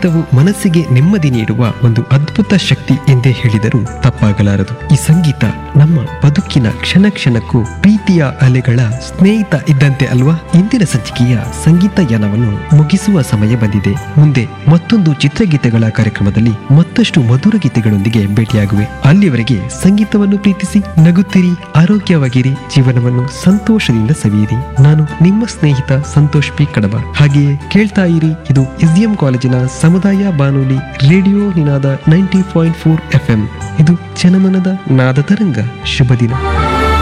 ಸಂಗೀತವು ಮನಸ್ಸಿಗೆ ನೆಮ್ಮದಿ ನೀಡುವ ಒಂದು ಅದ್ಭುತ ಶಕ್ತಿ ಎಂದೇ ಹೇಳಿದರೂ ತಪ್ಪಾಗಲಾರದು ಈ ಸಂಗೀತ ನಮ್ಮ ಬದುಕಿನ ಕ್ಷಣ ಕ್ಷಣಕ್ಕೂ ಪ್ರೀತಿಯ ಅಲೆಗಳ ಸ್ನೇಹಿತ ಇದ್ದಂತೆ ಅಲ್ವಾ ಇಂದಿನ ಸಂಚಿಕೆಯ ಸಂಗೀತ ಯಾನವನ್ನು ಮುಗಿಸುವ ಸಮಯ ಬಂದಿದೆ ಮುಂದೆ ಮತ್ತೊಂದು ಚಿತ್ರಗೀತೆಗಳ ಕಾರ್ಯಕ್ರಮದಲ್ಲಿ ಮತ್ತಷ್ಟು ಮಧುರ ಗೀತೆಗಳೊಂದಿಗೆ ಭೇಟಿಯಾಗುವೆ ಅಲ್ಲಿಯವರೆಗೆ ಸಂಗೀತವನ್ನು ಪ್ರೀತಿಸಿ ನಗುತ್ತಿರಿ ಆರೋಗ್ಯವಾಗಿರಿ ಜೀವನವನ್ನು ಸಂತೋಷದಿಂದ ಸವಿಯಿರಿ ನಾನು ನಿಮ್ಮ ಸ್ನೇಹಿತ ಸಂತೋಷ್ ಪಿ ಕಡಬ ಹಾಗೆಯೇ ಕೇಳ್ತಾ ಇರಿ ಇದು ಎಸ್ಡಿಎಂ ಕಾಲೇಜಿನ ಸಮುದಾಯ ಬಾನುಲಿ radio Ninaada ninety point four F ಇದು ಜನಮನದ ನಾದ ತರಂಗ ಶುಭ ದಿನ